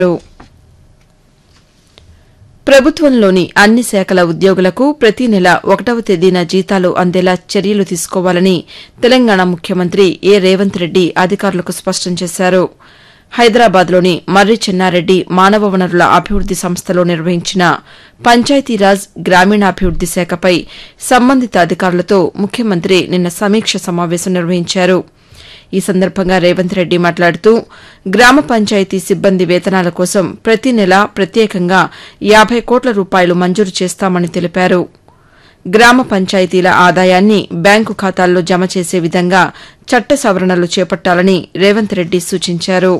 ప్రభుత్వంలోని అన్ని శాఖల ఉద్యోగులకు ప్రతి నెల ఒకటవ తేదీన జీతాలు అందేలా చర్యలు తీసుకోవాలని తెలంగాణ ముఖ్యమంత్రి ఏ రేవంత్ రెడ్డి అధికారులకు స్పష్టం చేశారు హైదరాబాద్లోని మర్రి చెన్నారెడ్డి మానవ వనరుల అభివృద్ది సంస్థలో నిర్వహించిన పంచాయతీరాజ్ గ్రామీణాభివృద్ది శాఖపై సంబంధిత అధికారులతో ముఖ్యమంత్రి నిన్న సమీక్ష సమావేశం నిర్వహించారు ఈ సందర్భంగా రేవంత్ రెడ్డి మాట్లాడుతూ గ్రామ పంచాయతీ సిబ్బంది వేతనాల కోసం ప్రతి నెల ప్రత్యేకంగా యాబై కోట్ల రూపాయలు మంజూరు చేస్తామని తెలిపారు గ్రామ పంచాయతీల ఆదాయాన్ని బ్యాంకు ఖాతాల్లో జమ చేసే విధంగా చట్ట సవరణలు చేపట్టాలని రేవంత్ రెడ్డి సూచించారు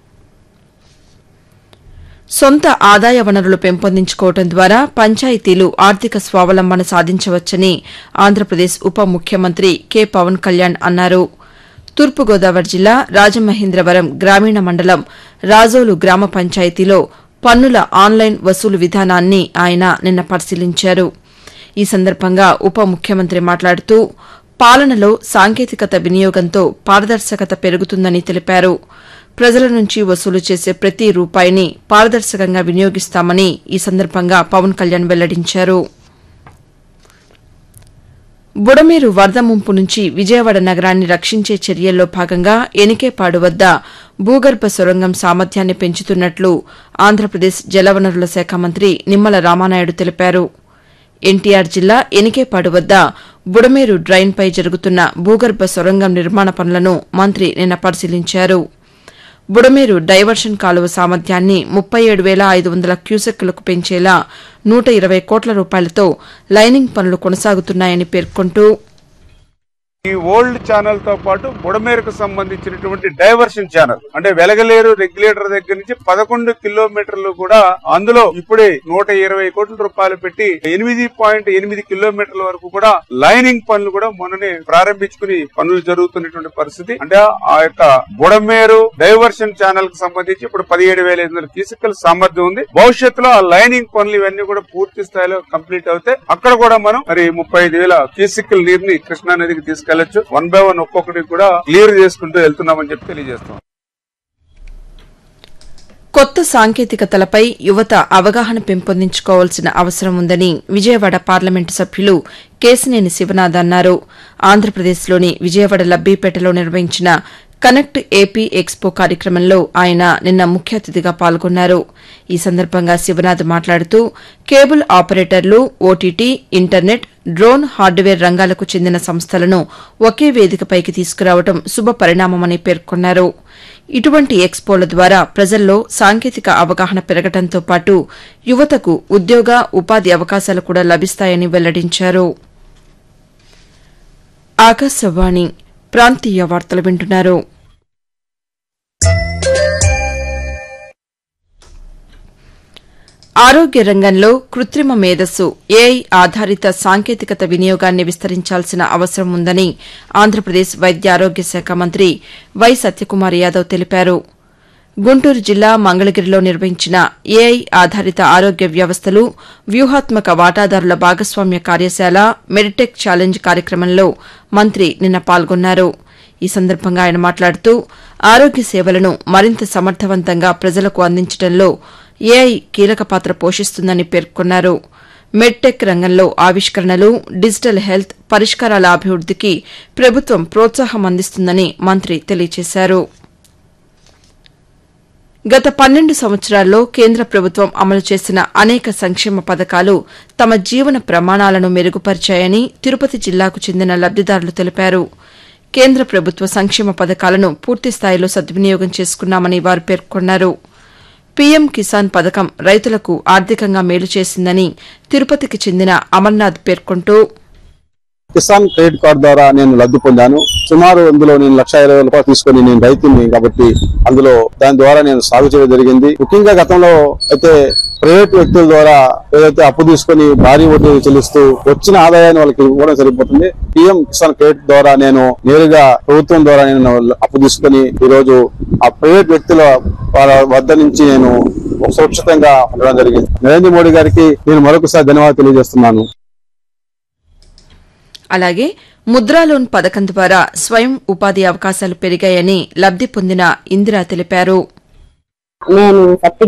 సొంత ఆదాయ వనరులు పెంపొందించుకోవడం ద్వారా పంచాయతీలు ఆర్థిక స్వావలంబన సాధించవచ్చని ఆంధ్రప్రదేశ్ ఉప ముఖ్యమంత్రి కె పవన్ కళ్యాణ్ అన్నారు తూర్పుగోదావరి జిల్లా రాజమహేంద్రవరం గ్రామీణ మండలం రాజోలు గ్రామ పంచాయతీలో పన్నుల ఆన్లైన్ వసూలు విధానాన్ని ఆయన నిన్న పరిశీలించారు ఈ సందర్భంగా ఉప ముఖ్యమంత్రి మాట్లాడుతూ పాలనలో సాంకేతికత వినియోగంతో పారదర్శకత పెరుగుతుందని తెలిపారు ప్రజల నుంచి వసూలు చేసే ప్రతి రూపాయిని పారదర్శకంగా వినియోగిస్తామని ఈ సందర్భంగా పవన్ కళ్యాణ్ వెల్లడించారు బుడమేరు వరద ముంపు నుంచి విజయవాడ నగరాన్ని రక్షించే చర్యల్లో భాగంగా ఎనికేపాడు వద్ద భూగర్భ సొరంగం సామర్థ్యాన్ని పెంచుతున్నట్లు ఆంధ్రప్రదేశ్ జలవనరుల శాఖ మంత్రి నిమ్మల రామానాయుడు తెలిపారు ఎన్టీఆర్ జిల్లా ఎనికేపాడు వద్ద బుడమేరు డ్రైన్పై జరుగుతున్న భూగర్భ సొరంగం నిర్మాణ పనులను మంత్రి నిన్న పరిశీలించారు బుడమేరు డైవర్షన్ కాలువ సామర్థ్యాన్ని ముప్పై ఏడు వేల ఐదు వందల క్యూసెక్కులకు పెంచేలా నూట ఇరవై కోట్ల రూపాయలతో లైనింగ్ పనులు కొనసాగుతున్నాయని పేర్కొంటూ ఈ ఓల్డ్ ఛానల్ తో పాటు బుడమేరకు సంబంధించినటువంటి డైవర్షన్ ఛానల్ అంటే వెలగలేరు రెగ్యులేటర్ దగ్గర నుంచి పదకొండు కిలోమీటర్లు కూడా అందులో ఇప్పుడే నూట ఇరవై కోట్ల రూపాయలు పెట్టి ఎనిమిది పాయింట్ ఎనిమిది కిలోమీటర్ల వరకు కూడా లైనింగ్ పనులు కూడా మొన్ననే ప్రారంభించుకుని పనులు జరుగుతున్నటువంటి పరిస్థితి అంటే ఆ యొక్క బుడమేరు డైవర్షన్ ఛానల్ కు సంబంధించి ఇప్పుడు పదిహేడు వేల ఐదు వందల క్యూసికల్ సామర్థ్యం ఉంది భవిష్యత్తులో ఆ లైనింగ్ పనులు ఇవన్నీ కూడా పూర్తి స్థాయిలో కంప్లీట్ అవుతాయి అక్కడ కూడా మనం మరి ముప్పై ఐదు వేల క్యూసికల్ నీరుని కృష్ణా నదికి తీసుకెళ్లొచ్చు వన్ బై వన్ ఒక్కొక్కటి కూడా క్లియర్ చేసుకుంటూ వెళ్తున్నామని చెప్పి తెలియజేస్తాం కొత్త సాంకేతికతలపై యువత అవగాహన పెంపొందించుకోవాల్సిన అవసరం ఉందని విజయవాడ పార్లమెంటు సభ్యులు కేశినేని శివనాథ్ అన్నారు ఆంధ్రప్రదేశ్లోని విజయవాడ లబ్బీపేటలో నిర్వహించిన కనెక్ట్ ఏపీ ఎక్స్పో కార్యక్రమంలో ఆయన నిన్న ముఖ్య అతిథిగా పాల్గొన్నారు ఈ సందర్భంగా శివనాథ్ మాట్లాడుతూ కేబుల్ ఆపరేటర్లు ఓటీటీ ఇంటర్నెట్ డ్రోన్ హార్డ్వేర్ రంగాలకు చెందిన సంస్థలను ఒకే వేదికపైకి తీసుకురావడం శుభ పరిణామమని పేర్కొన్నారు ఇటువంటి ఎక్స్పోల ద్వారా ప్రజల్లో సాంకేతిక అవగాహన పెరగడంతో పాటు యువతకు ఉద్యోగ ఉపాధి అవకాశాలు కూడా లభిస్తాయని వెల్లడించారు ఆకాశవాణి ప్రాంతీయ వార్తలు వింటున్నారు ఆరోగ్య రంగంలో కృత్రిమ మేధస్సు ఏఐ ఆధారిత సాంకేతికత వినియోగాన్ని విస్తరించాల్సిన అవసరం ఉందని ఆంధ్రప్రదేశ్ వైద్య ఆరోగ్య శాఖ మంత్రి వై సత్యకుమార్ యాదవ్ తెలిపారు గుంటూరు జిల్లా మంగళగిరిలో నిర్వహించిన ఏఐ ఆధారిత ఆరోగ్య వ్యవస్థలు వ్యూహాత్మక వాటాదారుల భాగస్వామ్య కార్యశాల మెడిటెక్ ఛాలెంజ్ కార్యక్రమంలో మంత్రి నిన్న పాల్గొన్నారు ఈ సందర్భంగా ఆయన మాట్లాడుతూ ఆరోగ్య సేవలను మరింత సమర్థవంతంగా ప్రజలకు అందించడంలో ఏఐ కీలక పాత్ర పోషిస్తుందని పేర్కొన్నారు మెడ్టెక్ రంగంలో ఆవిష్కరణలు డిజిటల్ హెల్త్ పరిష్కారాల అభివృద్దికి ప్రభుత్వం ప్రోత్సాహం అందిస్తుందని మంత్రి తెలియజేశారు గత పన్నెండు సంవత్సరాల్లో కేంద్ర ప్రభుత్వం అమలు చేసిన అనేక సంక్షేమ పథకాలు తమ జీవన ప్రమాణాలను మెరుగుపరిచాయని తిరుపతి జిల్లాకు చెందిన లబ్దిదారులు తెలిపారు కేంద్ర ప్రభుత్వ సంక్షేమ పథకాలను పూర్తిస్థాయిలో సద్వినియోగం చేసుకున్నామని వారు పేర్కొన్నారు పీఎం కిసాన్ పథకం రైతులకు ఆర్థికంగా మేలు చేసిందని తిరుపతికి చెందిన అమర్నాథ్ పేర్కొంటూ కిసాన్ క్రెడిట్ కార్డు ద్వారా నేను లబ్ధి పొందాను సుమారు అందులో నేను లక్ష ఇరవై వేల రూపాయలు తీసుకొని నేను రైతుని కాబట్టి అందులో దాని ద్వారా నేను సాగు చేయడం జరిగింది ముఖ్యంగా గతంలో అయితే ప్రైవేట్ వ్యక్తుల ద్వారా ఏదైతే అప్పు తీసుకొని భారీ వడ్డీ చెల్లిస్తూ వచ్చిన ఆదాయాన్ని వాళ్ళకి ఇవ్వడం సరిపోతుంది పిఎం కిసాన్ క్రెడిట్ ద్వారా నేను నేరుగా ప్రభుత్వం ద్వారా నేను అప్పు తీసుకొని ఈ రోజు ఆ ప్రైవేట్ వ్యక్తుల వాళ్ళ వద్ద నుంచి నేను సురక్షితంగా ఉండడం జరిగింది నరేంద్ర మోడీ గారికి నేను మరొకసారి ధన్యవాదాలు తెలియజేస్తున్నాను అలాగే ముద్రా లోన్ పథకం ద్వారా స్వయం ఉపాధి అవకాశాలు పెరిగాయని లబ్ది పొందిన ఇందిరా తెలిపారు నేను సత్తి